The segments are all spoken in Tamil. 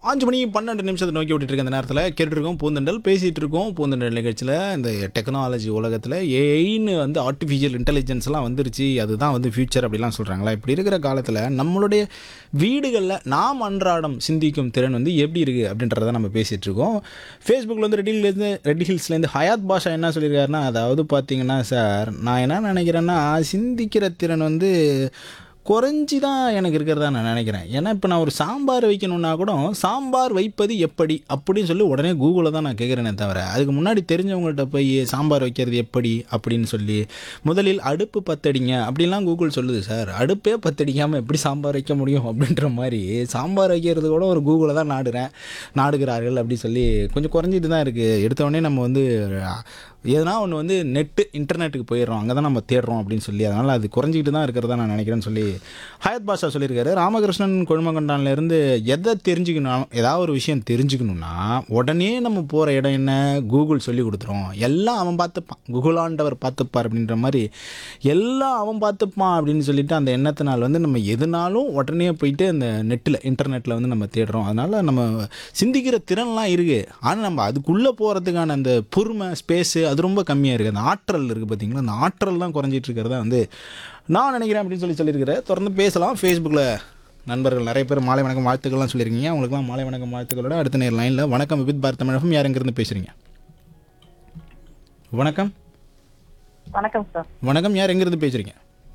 அஞ்சு மணி பன்னெண்டு நிமிஷத்தை நோக்கி விட்டுட்டு இருக்க இந்த நேரத்தில் கேட்டுருக்கோம் பூந்தண்டல் பேசிகிட்டு இருக்கோம் பூந்தண்டல் நிகழ்ச்சியில் இந்த டெக்னாலஜி உலகத்தில் ஏஐன்னு வந்து ஆர்டிஃபிஷியல் இன்டெலிஜென்ஸ்லாம் வந்துருச்சு அதுதான் வந்து ஃபியூச்சர் அப்படிலாம் சொல்கிறாங்களா இப்படி இருக்கிற காலத்தில் நம்மளுடைய வீடுகளில் நாம் அன்றாடம் சிந்திக்கும் திறன் வந்து எப்படி இருக்குது அப்படின்றத நம்ம பேசிகிட்டு இருக்கோம் ஃபேஸ்புக்கில் வந்து ரெட்டிலேருந்து ரெட் ஹில்ஸ்லேருந்து ஹயாத் பாஷா என்ன சொல்லியிருக்காருன்னா அதாவது பார்த்தீங்கன்னா சார் நான் என்ன நினைக்கிறேன்னா சிந்திக்கிற திறன் வந்து குறைஞ்சி தான் எனக்கு இருக்கிறதா நான் நினைக்கிறேன் ஏன்னா இப்போ நான் ஒரு சாம்பார் வைக்கணுன்னா கூட சாம்பார் வைப்பது எப்படி அப்படின்னு சொல்லி உடனே கூகுளில் தான் நான் கேட்குறேனே தவிர அதுக்கு முன்னாடி தெரிஞ்சவங்கள்ட்ட போய் சாம்பார் வைக்கிறது எப்படி அப்படின்னு சொல்லி முதலில் அடுப்பு பத்தடிங்க அப்படிலாம் கூகுள் சொல்லுது சார் அடுப்பே பத்தடிக்காமல் எப்படி சாம்பார் வைக்க முடியும் அப்படின்ற மாதிரி சாம்பார் வைக்கிறது கூட ஒரு கூகுளை தான் நாடுறேன் நாடுகிறார்கள் அப்படி சொல்லி கொஞ்சம் குறைஞ்சிட்டு தான் இருக்குது எடுத்தவொடனே நம்ம வந்து எதனா ஒன்று வந்து நெட்டு இன்டர்நெட்டுக்கு போயிடுறோம் அங்கே தான் நம்ம தேடுறோம் அப்படின்னு சொல்லி அதனால் அது குறைஞ்சிக்கிட்டு தான் இருக்கிறதா நான் நினைக்கிறேன்னு சொல்லி ஹயத் பாஷா சொல்லியிருக்காரு ராமகிருஷ்ணன் கொழுமகண்டான்லேருந்து எதை தெரிஞ்சுக்கணும் ஏதாவது ஒரு விஷயம் தெரிஞ்சுக்கணுன்னா உடனே நம்ம போகிற இடம் என்ன கூகுள் சொல்லி கொடுத்துரும் எல்லாம் அவன் பார்த்துப்பான் கூகுள் ஆண்டவர் பார்த்துப்பார் அப்படின்ற மாதிரி எல்லாம் அவன் பார்த்துப்பான் அப்படின்னு சொல்லிட்டு அந்த எண்ணத்தினால் வந்து நம்ம எதுனாலும் உடனே போயிட்டு அந்த நெட்டில் இன்டர்நெட்டில் வந்து நம்ம தேடுறோம் அதனால் நம்ம சிந்திக்கிற திறன்லாம் இருக்குது ஆனால் நம்ம அதுக்குள்ளே போகிறதுக்கான அந்த பொறுமை ஸ்பேஸு அது ரொம்ப கம்மியாக இருக்குது அந்த ஆற்றல் இருக்குது பார்த்தீங்களா அந்த ஆற்றல் தான் குறைஞ்சிட்டு இருக்கிறதா வந்து நான் நினைக்கிறேன் அப்படின்னு சொல்லி சொல்லியிருக்கிறேன் தொடர்ந்து பேசலாம் ஃபேஸ்புக்கில் நண்பர்கள் நிறைய பேர் மாலை வணக்கம் வாழ்த்துக்கள்லாம் சொல்லியிருக்கீங்க அவங்களுக்குலாம் மாலை வணக்கம் வாழ்த்துக்களோட அடுத்த நேர் லைனில் வணக்கம் விபித் பாரத் தமிழகம் யார் எங்கேருந்து பேசுகிறீங்க வணக்கம் வணக்கம் சார் வணக்கம் யார் எங்கேருந்து பேசுகிறீங்க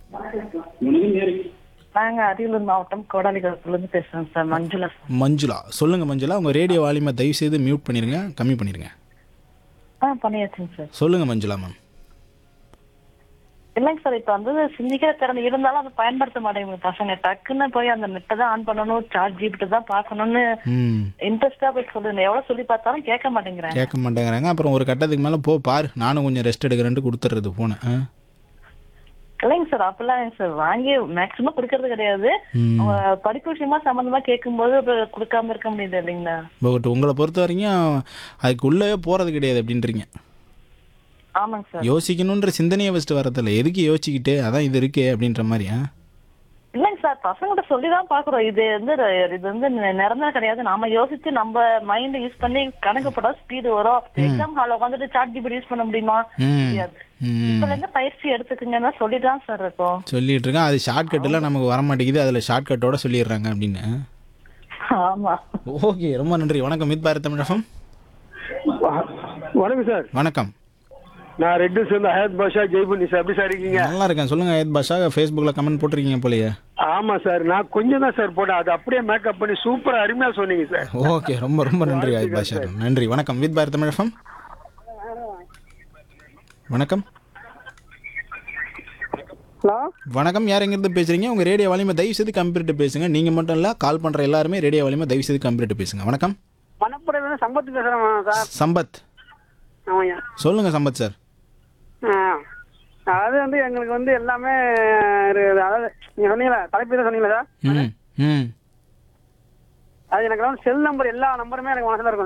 நாங்க அரியலூர் மாவட்டம் கோடாலிகுளத்துல இருந்து பேசுறோம் சார் மஞ்சுளா சார் மஞ்சுளா சொல்லுங்கள் மஞ்சுளா உங்கள் ரேடியோ வால்யூமை தயவு செய்து மியூட் பண்ணிடுங்க கம்மி பண்ணிடுங்க ஆ பண்ணியாச்சுங்க சார் சொல்லுங்கள் மஞ்சுளா மேம் இல்லைங்க சார் இப்ப வந்து சிந்திக்கிற திறன் இருந்தாலும் அதை பயன்படுத்த மாட்டேங்குது பசங்க டக்குன்னு போய் அந்த நெட்டை தான் ஆன் பண்ணணும் சார்ஜ் ஜிபிட்டு தான் பார்க்கணும்னு ம் இன்ட்ரெஸ்டா போய் சொல்லுங்க எவ்வளவு சொல்லி பார்த்தாலும் கேட்க மாட்டேங்கிறாங்க கேட்க மாட்டேங்கிறாங்க அப்புறம் ஒரு கட்டத்துக்கு மேலே போ பாரு நானும் கொஞ்சம் ரெஸ்ட் எடுக்கிறேன்ட்டு கொடுத்துட்றது ஃபோனை ஆ இல்லைங்க சார் அப்பெல்லாம் இல்லைங்க சார் வாங்கி மேக்சிமம் கொடுக்கறது கிடையாது ம். அவங்க படிப்பு விஷயமா சம்பந்தமா கேட்கும்போது அப்புறம் கொடுக்காம இருக்க முடியுது இல்லைங்களா பட் உங்களை பொறுத்த வரைக்கும் அதுக்கு உள்ளவே போகிறது கிடையாது அப்படின்றீங்க ஆமாங்க சார் யோசிக்கணுன்ற சிந்தனையை ஃபஸ்ட்டு வரதில்ல எதுக்கு யோசிச்சுக்கிட்டு அதான் இது இருக்கே அப்படின்ற மாதிரி ஆ இல்லைங்க சார் பசங்கள்ட்ட சொல்லிதான் பாக்குறோம் இது வந்து இது வந்து நி- நிரந்தரம் கிடையாது நாம யோசிச்சு நம்ம மைண்ட் யூஸ் பண்ணி கணக்கு போட்டா ஸ்பீடு வரும் எக்ஸாம் ஹால உட்காந்துட்டு சாட் ஜிபி யூஸ் பண்ண முடியுமா ம் முடியாது ம் இப்பல இருந்து பயிற்சி எடுத்துக்கங்கன்னா சொல்லிதான் சார் இருக்கோம் சொல்லிட்டு இருக்கேன் அது ஷார்ட்கட்டெல்லாம் நமக்கு வர மாட்டேங்குது அதில் ஷார்ட்கட்டோட சொல்லிடுறாங்க அப்படின்னு ஆமா ஓகே ரொம்ப நன்றி வணக்கம் மித் பாரத் தமிழகம் வணக்கம் சார் வணக்கம் நான் ரெட்டு சேர்ந்த ஹயத் பாஷா ஜெய்புனி சார் எப்படி சார் இருக்கீங்க நல்லா இருக்கேன் சொல்லுங்கள் ஏத் பாஷா ஃபேஸ்புக்கில் கமெண்ட் போட்டிருக்கீங்க போலயே ஆமா சார் நான் கொஞ்சம் தான் சார் போட்டேன் அது அப்படியே மேக்கப் பண்ணி சூப்பரா அருமையா சொன்னீங்க சார் ஓகே ரொம்ப ரொம்ப நன்றி ஆயத் பாஷா நன்றி வணக்கம் வித் பாரத் தமிழகம் வணக்கம் ஹலோ வணக்கம் யார் எங்கேருந்து பேசுறீங்க உங்க ரேடியோ வால்யூமை தயவு செய்து கம்ப்யூட்டர் பேசுங்க நீங்க மட்டும் இல்ல கால் பண்ற எல்லாருமே ரேடியோ வால்யூமை தயவு செய்து கம்ப்யூட்டர் பேசுங்க வணக்கம் மணப்புறம் சம்பத்து பேசுகிறேன் சார் சம்பத் ஆமாய்யா சொல்லுங்க சம்பத் சார் ஆ அது வந்து எங்களுக்கு வந்து எல்லாமே இருக்குது. அதாவது நீங்கள் சொன்னீங்களா தலைப்பு சொன்னீங்களா சார் ம் ம் அது எனக்கு வந்து செல் நம்பர் எல்லா நம்பருமே எனக்கு மனசில் இருக்கும்